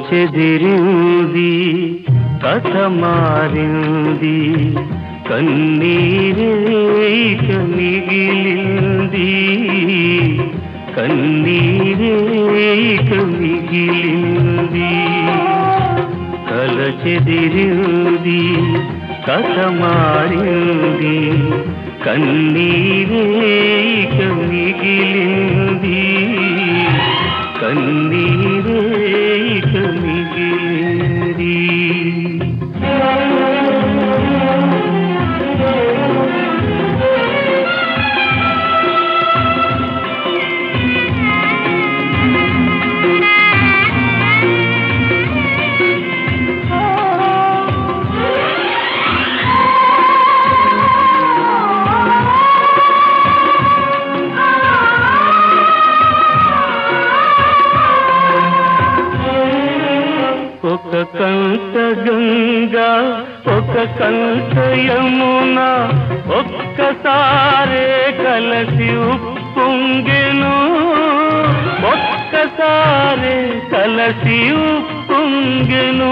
చెదిరింది కథ మారింది కన్నీరేక మిగిలింది కన్నీరేక మిగిలింది కల చెదిరింది కథ మారింది కన్నీరేక మిగిలింది కన్నీరేక మిగిలింది ఒక కంట గంగా ఒక కంట యమున ఒక్కసారే కలసి ఉప్పొంగెను ఒక్కసారే కలసి ఉప్పొంగెను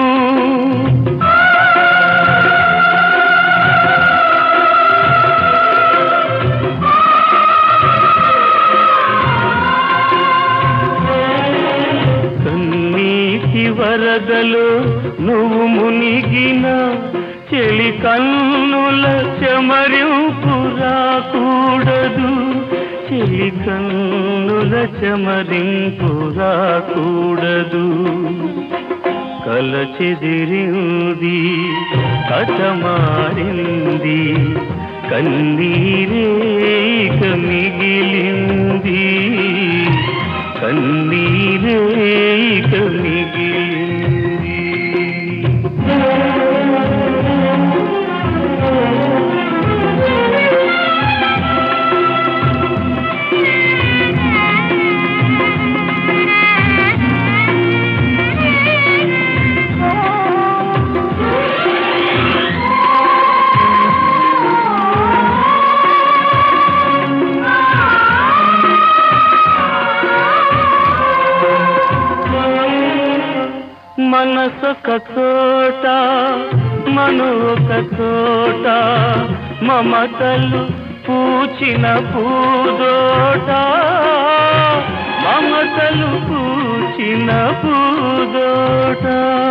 కన్నీటి వరదలు నువ్వు మునిగిన చెలి కన్నుల చెమరింపు రాకూడదు చెలి కన్నుల చెమరింపు రాకూడదు కల చెదిరింది కథ మారింది కన్నీరేక మిగిలింది కన్నీరేక మిగిలింది మనసొక చోట మను ఒక చోట మమతలు పూచిన పూదోట మమతలు పూచిన పూదోట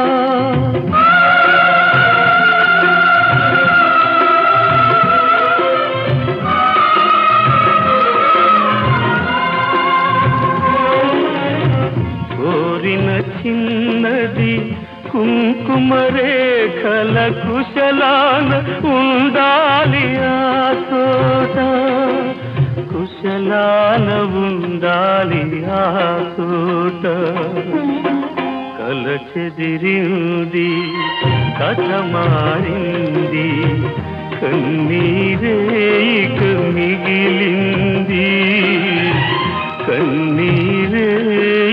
కోరిన చిన్నది కుంకుమ రేఖల కుశలాన ఉండాలి ఆ తోట కుశలాన ఉండాలి ఆ తోట కల చెదిరింది కథ మారింది కన్నీరేక మిగిలింది కన్నీరే